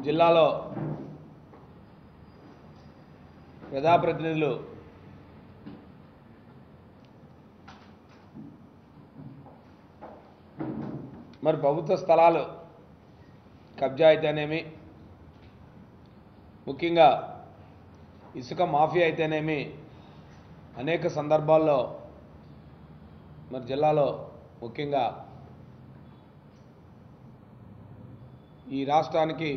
జిల్లాలో ప్రజాప్రతినిధులు మరి ప్రభుత్వ స్థలాలు కబ్జా అయితేనేమి ముఖ్యంగా ఇసుక మాఫియా అయితేనేమి అనేక సందర్భాల్లో మరి జిల్లాలో ముఖ్యంగా ఈ రాష్ట్రానికి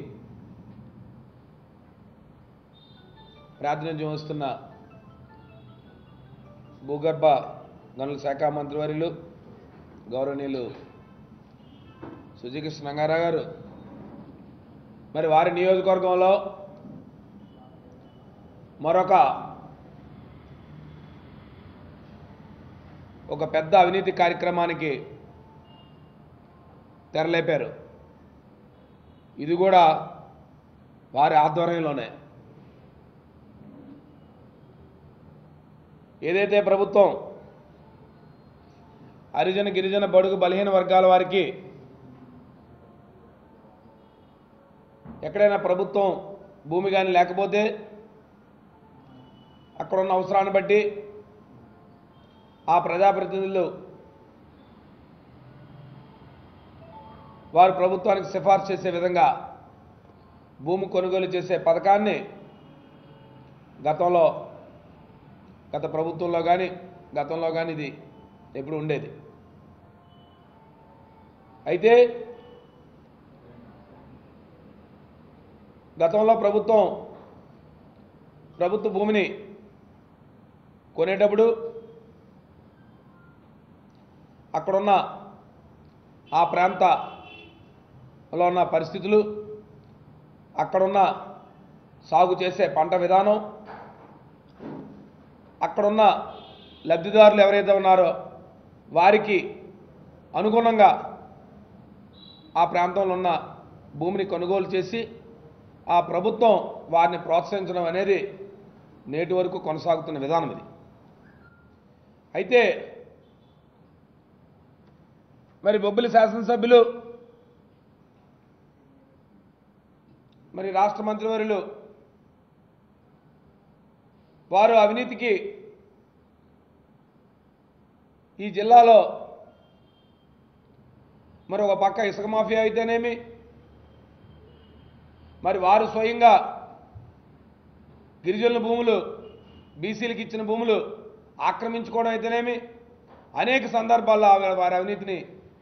ప్రాతినిధ్యం వస్తున్న భూగర్భ గనుల శాఖ మంత్రివర్యులు గౌరవనీయులు సుజీకృష్ణ రంగారావు గారు మరి వారి నియోజకవర్గంలో మరొక ఒక పెద్ద అవినీతి కార్యక్రమానికి తెరలేపారు ఇది కూడా వారి ఆధ్వర్యంలోనే ఏదైతే ప్రభుత్వం హరిజన గిరిజన బడుగు బలహీన వర్గాల వారికి ఎక్కడైనా ప్రభుత్వం భూమి కానీ లేకపోతే అక్కడ ఉన్న అవసరాన్ని బట్టి ఆ ప్రజాప్రతినిధులు వారు ప్రభుత్వానికి సిఫార్సు చేసే విధంగా భూమి కొనుగోలు చేసే పథకాన్ని గతంలో గత ప్రభుత్వంలో కానీ గతంలో కానీ ఇది ఎప్పుడు ఉండేది అయితే గతంలో ప్రభుత్వం ప్రభుత్వ భూమిని కొనేటప్పుడు అక్కడున్న ఆ ప్రాంతంలో ఉన్న పరిస్థితులు అక్కడున్న సాగు చేసే పంట విధానం అక్కడున్న లబ్ధిదారులు ఎవరైతే ఉన్నారో వారికి అనుగుణంగా ఆ ప్రాంతంలో ఉన్న భూమిని కొనుగోలు చేసి ఆ ప్రభుత్వం వారిని ప్రోత్సహించడం అనేది నేటి వరకు కొనసాగుతున్న విధానం ఇది అయితే మరి బొబ్బిలి శాసనసభ్యులు మరి రాష్ట్ర మంత్రివర్యులు వారు అవినీతికి ఈ జిల్లాలో మరి ఒక పక్క ఇసుక మాఫియా అయితేనేమి మరి వారు స్వయంగా గిరిజనుల భూములు బీసీలకు ఇచ్చిన భూములు ఆక్రమించుకోవడం అయితేనేమి అనేక సందర్భాల్లో ఆ- వారి అవినీతిని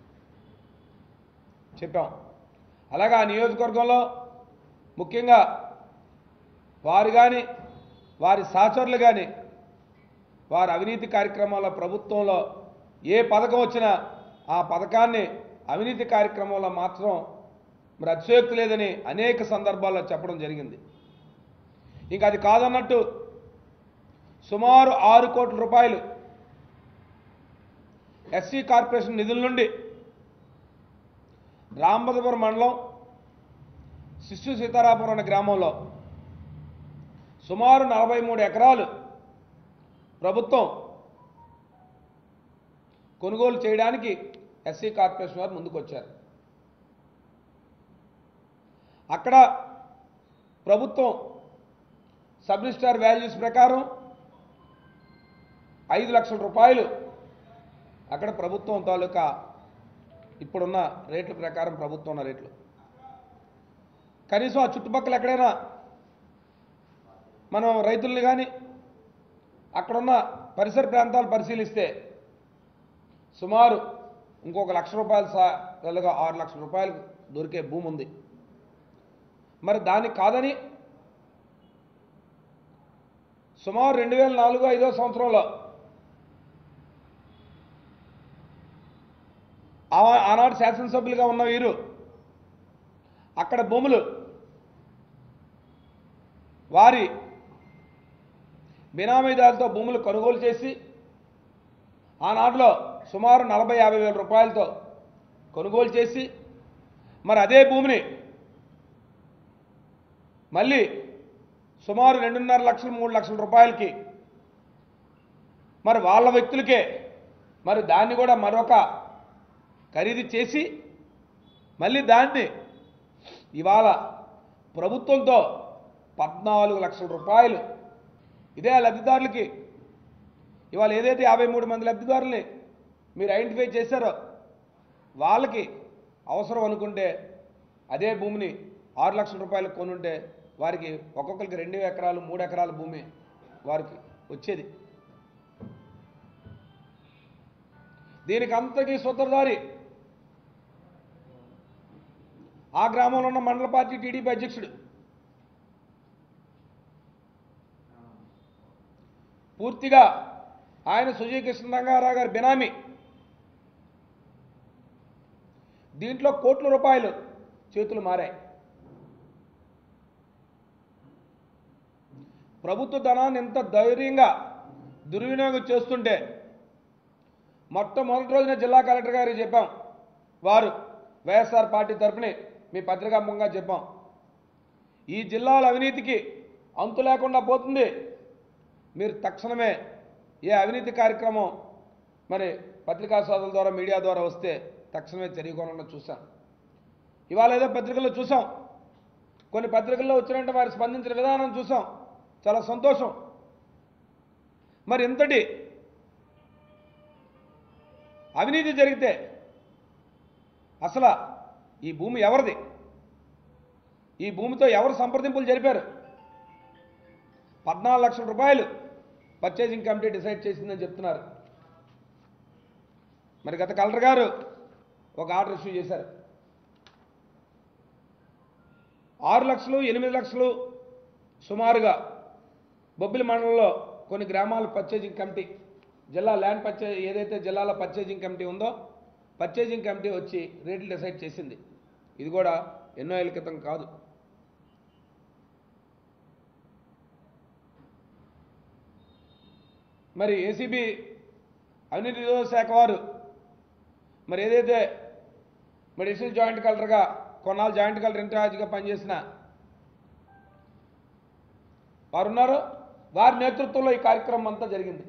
చెప్పాం అలాగే ఆ నియోజకవర్గంలో ముఖ్యంగా వారు కానీ వారి సహచరులు కానీ వారి అవినీతి కార్యక్రమాల్లో ప్రభుత్వంలో ఏ పథకం వచ్చినా ఆ పథకాన్ని అవినీతి కార్యక్రమంలో మాత్రం మరి అతిశయోక్తి లేదని అనేక సందర్భాల్లో చెప్పడం జరిగింది ఇంకా అది కాదన్నట్టు సుమారు ఆరు కోట్ల రూపాయలు ఎస్సీ కార్పొరేషన్ నిధుల నుండి రాంబదపురం మండలం శిశు సీతారాపురం అనే గ్రామంలో సుమారు నలభై మూడు ఎకరాలు ప్రభుత్వం కొనుగోలు చేయడానికి ఎస్సీ కార్పొరేషన్ వారు ముందుకొచ్చారు అక్కడ ప్రభుత్వం సబ్ రిజిస్టార్ వాల్యూస్ ప్రకారం ఐదు లక్షల రూపాయలు అక్కడ ప్రభుత్వం తాలూకా ఇప్పుడున్న రేట్ల ప్రకారం ప్రభుత్వం ఉన్న రేట్లు కనీసం ఆ చుట్టుపక్కల ఎక్కడైనా మనం రైతుల్ని కానీ అక్కడున్న పరిసర ప్రాంతాలు పరిశీలిస్తే సుమారు ఇంకొక లక్ష రూపాయలు సా వెళ్ళగా ఆరు లక్షల రూపాయలు దొరికే భూమి ఉంది మరి దానికి కాదని సుమారు రెండు వేల నాలుగు ఐదో సంవత్సరంలో ఆ- ఆనాడు శాసనసభ్యులుగా ఉన్న వీరు అక్కడ భూములు వారి బినామీదారులతో భూములు కొనుగోలు చేసి ఆనాడులో సుమారు నలభై యాభై వేల రూపాయలతో కొనుగోలు చేసి మరి అదే భూమిని మళ్ళీ సుమారు రెండున్నర లక్షలు మూడు లక్షల రూపాయలకి మరి వాళ్ళ వ్యక్తులకే మరి దాన్ని కూడా మరొక ఖరీదు చేసి మళ్ళీ దాన్ని ఇవాళ ప్రభుత్వంతో పద్నాలుగు లక్షల రూపాయలు ఇదే ఆ లబ్ధిదారులకి ఇవాళ ఏదైతే యాభై మూడు మంది లబ్ధిదారుల్ని మీరు ఐడెంటిఫై చేశారో వాళ్ళకి అవసరం అనుకుంటే అదే భూమిని ఆరు లక్షల రూపాయలకు కొనుంటే వారికి ఒక్కొక్కరికి రెండు ఎకరాలు మూడు ఎకరాల భూమి వారికి వచ్చేది దీనికి అంతకీ సూత్రధారి ఆ గ్రామంలో ఉన్న మండల పార్టీ టీడీపీ అధ్యక్షుడు పూర్తిగా ఆయన సుజీ కృష్ణ రంగారావు గారి బినామీ దీంట్లో కోట్ల రూపాయలు చేతులు మారాయి ప్రభుత్వ ధనాన్ని ఇంత ధైర్యంగా దుర్వినియోగం చేస్తుంటే మొట్టమొదటి రోజున జిల్లా కలెక్టర్ గారికి చెప్పాం వారు వైఎస్ఆర్ పార్టీ తరపుని మీ పత్రికాముఖంగా చెప్పాం ఈ జిల్లాల అవినీతికి అంతు లేకుండా పోతుంది మీరు తక్షణమే ఏ అవినీతి కార్యక్రమం మరి పత్రికా సోదరుల ద్వారా మీడియా ద్వారా వస్తే తక్షణమే చర్యకోనంలో చూసాం ఇవాళ ఏదో పత్రికల్లో చూసాం కొన్ని పత్రికల్లో వచ్చినట్టు వారు స్పందించిన విధానం చూసాం చాలా సంతోషం మరి ఇంతటి అవినీతి జరిగితే అసలు ఈ భూమి ఎవరిది ఈ భూమితో ఎవరు సంప్రదింపులు జరిపారు పద్నాలుగు లక్షల రూపాయలు పర్చేజింగ్ కమిటీ డిసైడ్ చేసిందని చెప్తున్నారు మరి గత కలెక్టర్ గారు ఒక ఆర్డర్ ఇష్యూ చేశారు ఆరు లక్షలు ఎనిమిది లక్షలు సుమారుగా బొబ్బిలి మండలంలో కొన్ని గ్రామాల పర్చేజింగ్ కమిటీ జిల్లా ల్యాండ్ పర్చే ఏదైతే జిల్లాల పర్చేజింగ్ కమిటీ ఉందో పర్చేజింగ్ కమిటీ వచ్చి రేట్లు డిసైడ్ చేసింది ఇది కూడా ఎన్నో ఏళ్ళ క్రితం కాదు మరి ఏసీబీ అవినీతి నిరోధక శాఖ వారు మరి ఏదైతే మెడిసిన్ జాయింట్ కలెక్టర్గా కొన్నాళ్ళు జాయింట్ కలెక్టర్ ఇన్ఛార్జ్గా పనిచేసిన వారు ఉన్నారు వారి నేతృత్వంలో ఈ కార్యక్రమం అంతా జరిగింది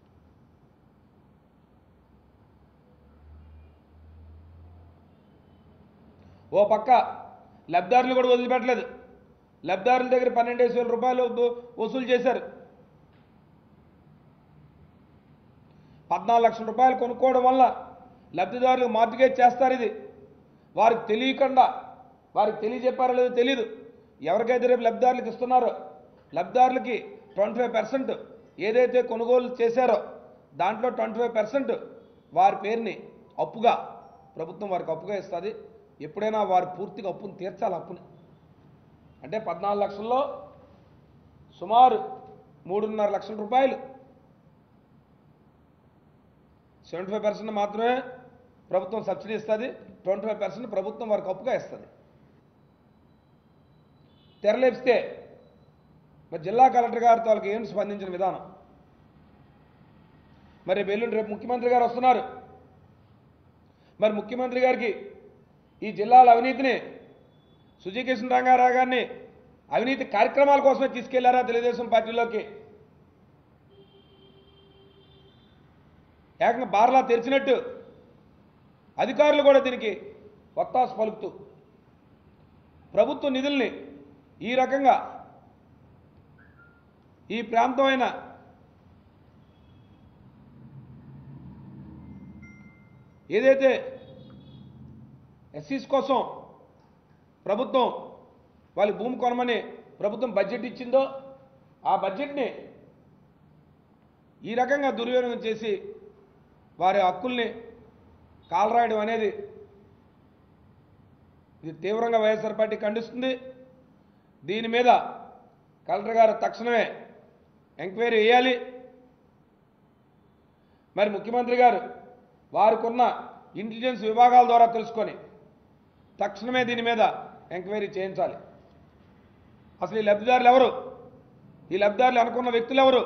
ఓ పక్క లబ్ధిదారులు కూడా వదిలిపెట్టలేదు లబ్ధిదారుల దగ్గర పన్నెండేసి వేల రూపాయలు వ- వసూలు చేశారు పద్నాలుగు లక్షల రూపాయలు కొనుక్కోవడం వల్ల లబ్ధిదారులు మార్టిగేజ్ చేస్తారు ఇది వారికి తెలియకుండా వారికి తెలియజెప్పారో లేదో తెలియదు ఎవరికైతే రేపు లబ్ధిదారులకు ఇస్తున్నారో లబ్ధిదారులకి ట్వంటీ ఫైవ్ పర్సెంట్ ఏదైతే కొనుగోలు చేశారో దాంట్లో ట్వంటీ ఫైవ్ పర్సెంట్ వారి పేరుని అప్పుగా ప్రభుత్వం వారికి అప్పుగా ఇస్తుంది ఎప్పుడైనా వారు పూర్తిగా అప్పును తీర్చాలి అప్పుని అంటే పద్నాలుగు లక్షల్లో సుమారు మూడున్నర లక్షల రూపాయలు సెవెంటీ ఫైవ్ పర్సెంట్ మాత్రమే ప్రభుత్వం సబ్సిడీ ఇస్తుంది ట్వంటీ ఫైవ్ పర్సెంట్ ప్రభుత్వం వారికి అప్పుగా ఇస్తుంది తెరలేపిస్తే మరి జిల్లా కలెక్టర్ గారితో వాళ్ళకి ఏం స్పందించిన విధానం మరి రేపు ఎల్లుండి రేపు ముఖ్యమంత్రి గారు వస్తున్నారు మరి ముఖ్యమంత్రి గారికి ఈ జిల్లాల అవినీతిని సుజీకృష్ణ రంగారావు గారిని అవినీతి కార్యక్రమాల కోసమే తీసుకెళ్లారా తెలుగుదేశం పార్టీలోకి ఏకంగా బార్లా తెరిచినట్టు అధికారులు కూడా దీనికి వత్తాసు పలుకుతూ ప్రభుత్వ నిధుల్ని ఈ రకంగా ఈ ప్రాంతమైన ఏదైతే ఎస్సీస్ కోసం ప్రభుత్వం వాళ్ళ భూమి కొనమని ప్రభుత్వం బడ్జెట్ ఇచ్చిందో ఆ బడ్జెట్ని ఈ రకంగా దుర్వినియోగం చేసి వారి హక్కుల్ని కాలరాయడం అనేది ఇది తీవ్రంగా వైఎస్ఆర్ పార్టీ ఖండిస్తుంది దీని మీద కలెక్టర్ గారు తక్షణమే ఎంక్వైరీ వేయాలి మరి ముఖ్యమంత్రి గారు వారికున్న ఇంటెలిజెన్స్ విభాగాల ద్వారా తెలుసుకొని తక్షణమే దీని మీద ఎంక్వైరీ చేయించాలి అసలు ఈ లబ్ధిదారులు ఎవరు ఈ లబ్ధిదారులు అనుకున్న వ్యక్తులు ఎవరు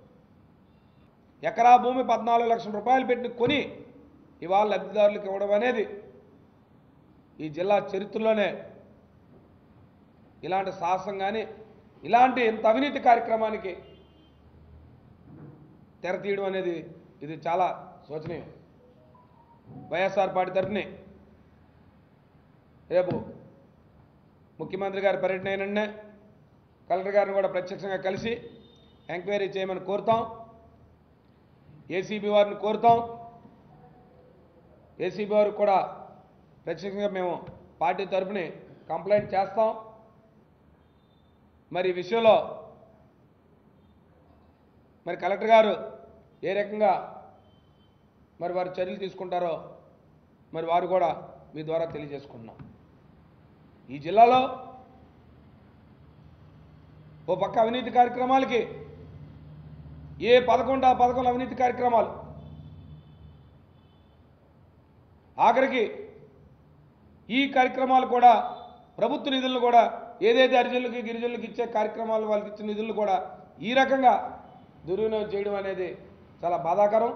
ఎకరా భూమి పద్నాలుగు లక్షల రూపాయలు పెట్టి కొని ఇవాళ లబ్ధిదారులకు ఇవ్వడం అనేది ఈ జిల్లా చరిత్రలోనే ఇలాంటి సాహసం కానీ ఇలాంటి ఇంత అవినీతి కార్యక్రమానికి తెర తీయడం అనేది ఇది చాలా శోచనీయం వైఎస్ఆర్ పార్టీ తరఫుని రేపు ముఖ్యమంత్రి గారి పర్యటన అయినన్నే కలెక్టర్ గారిని కూడా ప్రత్యక్షంగా కలిసి ఎంక్వైరీ చేయమని కోరుతాం ఏసీబీ వారిని కోరుతాం ఏసీబీ వారికి కూడా ప్రత్యక్షంగా మేము పార్టీ తరపుని కంప్లైంట్ చేస్తాం మరి ఈ విషయంలో మరి కలెక్టర్ గారు ఏ రకంగా మరి వారు చర్యలు తీసుకుంటారో మరి వారు కూడా మీ ద్వారా తెలియజేసుకుంటున్నాం ఈ జిల్లాలో ఓ పక్క అవినీతి కార్యక్రమాలకి ఏ పదకొండు ఆ పదకొండు అవినీతి కార్యక్రమాలు ఆఖరికి ఈ కార్యక్రమాలు కూడా ప్రభుత్వ నిధులను కూడా ఏదైతే అరిజనులకి గిరిజనులకి ఇచ్చే కార్యక్రమాలు వాళ్ళకి ఇచ్చిన నిధులను కూడా ఈ రకంగా దుర్వినియోగం చేయడం అనేది చాలా బాధాకరం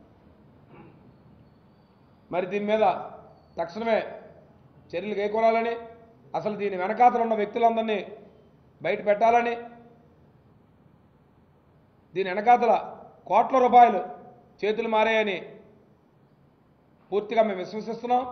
మరి దీని మీద తక్షణమే చర్యలు కైకొనాలని అసలు దీని వెనకాతలు ఉన్న వ్యక్తులందరినీ బయట పెట్టాలని దీని వెనకాతల కోట్ల రూపాయలు చేతులు మారాయని పూర్తిగా మేము విశ్వసిస్తున్నాం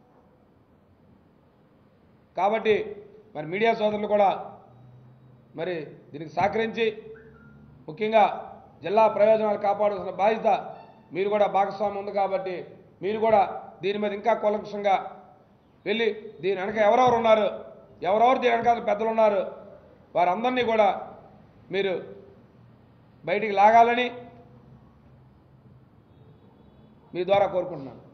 కాబట్టి మరి మీడియా సోదరులు కూడా మరి దీనికి సహకరించి ముఖ్యంగా జిల్లా ప్రయోజనాలు కాపాడాల్సిన బాధ్యత మీరు కూడా భాగస్వామ్యం ఉంది కాబట్టి మీరు కూడా దీని మీద ఇంకా కూలంకషంగా వెళ్ళి దీని వెనక ఎవరెవరు ఉన్నారు ఎవరెవరు దీని వెనకాల పెద్దలు ఉన్నారు వారందరినీ కూడా మీరు బయటికి లాగాలని మీ ద్వారా కోరుకుంటున్నాను